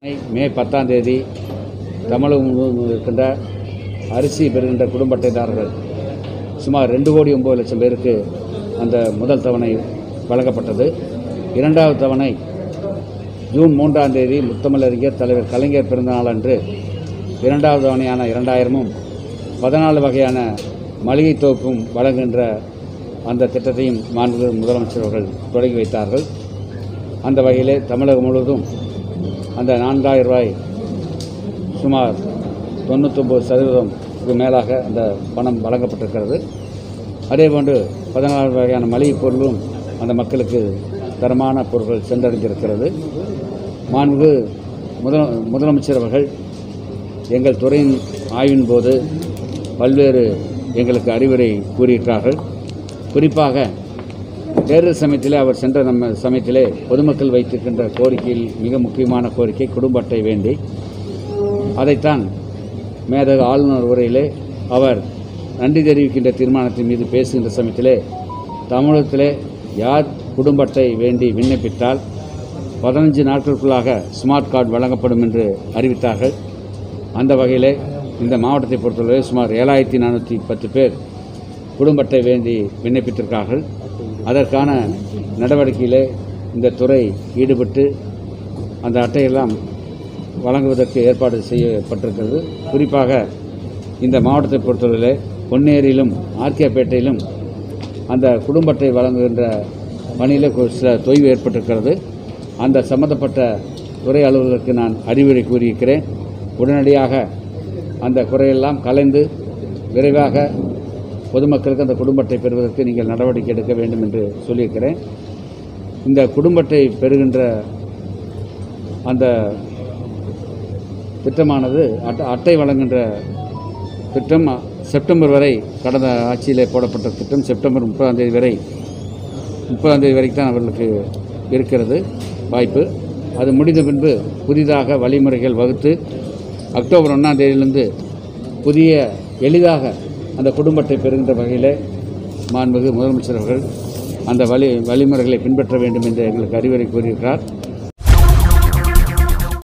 மே பத்தாம் தேதி தமிழகம் முழுவதும் இருக்கின்ற அரிசி பெறுகின்ற குடும்ப அட்டைதாரர்கள் சுமார் ரெண்டு கோடி ஒம்பது லட்சம் பேருக்கு அந்த முதல் தவணை வழங்கப்பட்டது இரண்டாவது தவணை ஜூன் மூன்றாம் தேதி முத்தமிழறிஞர் தலைவர் கலைஞர் பிறந்தநாள் அன்று இரண்டாவது தவணையான இரண்டாயிரமும் பதினாலு வகையான மளிகை தொகுப்பும் வழங்குகின்ற அந்த திட்டத்தையும் மாண்பு முதலமைச்சர் அவர்கள் தொடங்கி வைத்தார்கள் அந்த வகையிலே தமிழகம் முழுவதும் அந்த நான்காயிரம் ரூபாய் சுமார் தொண்ணூத்தொம்பது சதவீதம்க்கு மேலாக அந்த பணம் வழங்கப்பட்டிருக்கிறது அதேபோன்று பதினாறு வகையான மளிகைப் பொருளும் அந்த மக்களுக்கு தரமான பொருட்கள் சென்றடைந்திருக்கிறது மாண்பு முதல முதலமைச்சர் அவர்கள் எங்கள் துறையின் ஆய்வின் போது பல்வேறு எங்களுக்கு அறிவுரை கூறியிருக்கிறார்கள் குறிப்பாக தேர்தல் சமயத்திலே அவர் சென்ற நம்ம சமயத்திலே பொதுமக்கள் வைத்திருக்கின்ற கோரிக்கையில் மிக முக்கியமான கோரிக்கை குடும்ப அட்டை வேண்டி அதைத்தான் மேதகு ஆளுநர் உரையிலே அவர் நன்றி தெரிவிக்கின்ற தீர்மானத்தின் மீது பேசுகின்ற சமயத்திலே தமிழகத்திலே யார் குடும்ப அட்டை வேண்டி விண்ணப்பித்தால் பதினஞ்சு நாட்களுக்குள்ளாக ஸ்மார்ட் கார்டு வழங்கப்படும் என்று அறிவித்தார்கள் அந்த வகையிலே இந்த மாவட்டத்தை பொறுத்தவரை சுமார் ஏழாயிரத்தி நானூற்றி பத்து பேர் குடும்ப அட்டை வேண்டி விண்ணப்பித்திருக்கார்கள் அதற்கான நடவடிக்கையிலே இந்த துறை ஈடுபட்டு அந்த அட்டையெல்லாம் வழங்குவதற்கு ஏற்பாடு செய்யப்பட்டிருக்கிறது குறிப்பாக இந்த மாவட்டத்தை பொறுத்தவரையிலே பொன்னேரியிலும் ஆர்கேபேட்டையிலும் அந்த குடும்ப அட்டை வழங்குகின்ற பணியில் ஒரு சில தொய்வு ஏற்பட்டிருக்கிறது அந்த சம்பந்தப்பட்ட துறை அலுவலருக்கு நான் அறிவுரை கூறியிருக்கிறேன் உடனடியாக அந்த குறையெல்லாம் கலைந்து விரைவாக பொதுமக்களுக்கு அந்த குடும்ப அட்டை பெறுவதற்கு நீங்கள் நடவடிக்கை எடுக்க வேண்டும் என்று சொல்லியிருக்கிறேன் இந்த குடும்ப அட்டை பெறுகின்ற அந்த திட்டமானது அட்டை அட்டை வழங்குகின்ற திட்டம் செப்டம்பர் வரை கடந்த ஆட்சியிலே போடப்பட்ட திட்டம் செப்டம்பர் முப்பதாம் தேதி வரை முப்பதாம் தேதி வரைக்கும் தான் அவர்களுக்கு இருக்கிறது வாய்ப்பு அது முடிந்த பின்பு புதிதாக வழிமுறைகள் வகுத்து அக்டோபர் ஒன்றாம் தேதியிலிருந்து புதிய எளிதாக அந்த குடும்ப அட்டை பெறுகின்ற வகையில் மாண்புமிகு முதலமைச்சர் அவர்கள் அந்த வழி வழிமுறைகளை பின்பற்ற வேண்டும் என்று எங்களுக்கு அறிவுரை கூறியிருக்கிறார்